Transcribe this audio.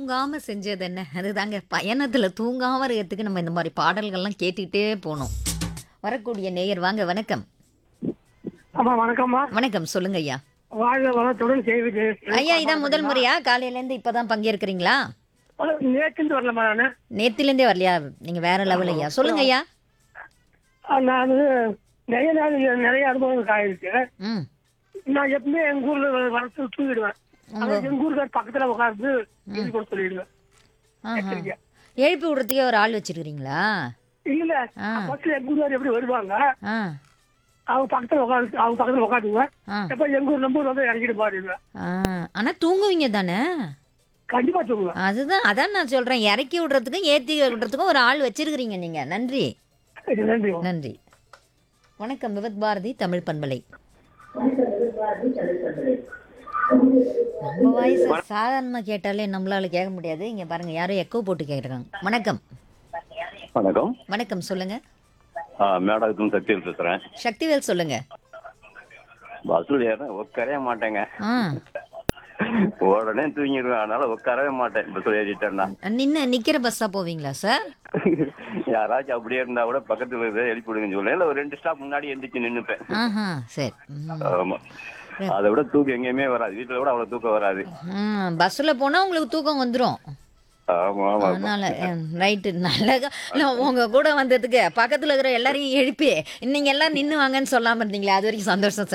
தூங்காம செஞ்சது என்ன அதுதாங்க பயணத்துல தூங்காம இருக்கிறதுக்கு நம்ம இந்த மாதிரி பாடல்கள்லாம் கேட்டுக்கிட்டே போகணும் வரக்கூடிய நேயர் வாங்க வணக்கம் ஆமா வணக்கம்மா வணக்கம் சொல்லுங்க ஐயா வாழ்க வளத்துடன் செய்வது ஐயா இதான் முதல் முறையா காலையில இருந்து இப்பதான் பங்கேற்கிறீங்களா நேற்று வரலம்மா நானு நேத்துல இருந்தே வரலையா நீங்க வேற லெவல் ஐயா சொல்லுங்க ஐயா ஆ, நான் வந்து நிறைய நாள் நிறைய அனுபவங்கள் ஆயிருக்கு ம் நான் எப்பவுமே எங்க ஊர்ல வரத்து தூங்கிடுவேன் ஆனா எங்க ஊருக்கு பக்கத்துல உட்கார்ந்து எழுதி கூட சொல்லிடுவேன் ஆஹா. எச்சரிக்கையா. எழுப்பி விடுறதுக்கே ஒரு ஆள் வச்சிருக்கிறீங்களா இல்ல ஆ. பஸ்ல எங்க ஊர்ல எப்படி வருவாங்க ஆ அவங்க பக்கத்துல உட்காந்து அவங்க பக்கத்துல உட்காந்துக்குவேன் ஆ எப்ப எங்க ஊர் நம்பர் வந்து இறங்கிட்டு பாருவேன் ஆ ஆனா தூங்குவீங்க தானே கண்டிப்பா தூங்குவேன் அதுதான் அதான் நான் சொல்றேன் இறக்கி விடுறதுக்கும் ஏத்தி விடுறதுக்கும் ஒரு ஆள் வச்சிருக்கிறீங்க நீங்க நன்றி சரி, நன்றி நன்றி வணக்கம் விவத் பாரதி தமிழ் பண்பலை நம்ம வாய்ஸ் சாதாரணமா கேட்டாலே நம்மளால கேட்க முடியாது இங்க பாருங்க யாரோ எக்கோ போட்டு கேக்குறாங்க வணக்கம் வணக்கம் வணக்கம் சொல்லுங்க ஆ, மேடத்துக்கும் சக்தியில் பேசுறேன் சக்திவேல் சொல்லுங்க பஸ்ஸில் ஏற உட்காரவே மாட்டேங்க ஆ உடனே தூங்கிடுவேன் அதனால உட்காரவே மாட்டேன் பஸ்ஸில் ஏறிட்டேன்னா நின்று நிக்கிற பஸ்ஸா போவீங்களா சார் யாராச்சும் அப்படியே இருந்தா கூட பக்கத்துல இருக்க எழுப்பி விடுங்கன்னு சொல்லுவேன் இல்ல ஒரு ரெண்டு ஸ்டாப் முன்னாடி எந்திரிச்சு நின்னுப்பேன் ஆஹா சரி ம். ஆமா அதை விட தூக்கம் எங்கேயுமே வராது வீட்டுல கூட அவ்வளவு தூக்கம் வராது ம் பஸ்ஸில் போனால் உங்களுக்கு தூக்கம் வந்துடும் ஆமா ஆமா அதனால ரைட்டு நல்ல நான் உங்க கூட வந்ததுக்கு பக்கத்தில் இருக்கிற எல்லாரையும் எழுப்பி நீங்க எல்லாம் நின்று வாங்கன்னு சொல்லாம இருந்தீங்களே அது வரைக்கும் சந்தோஷம் சார்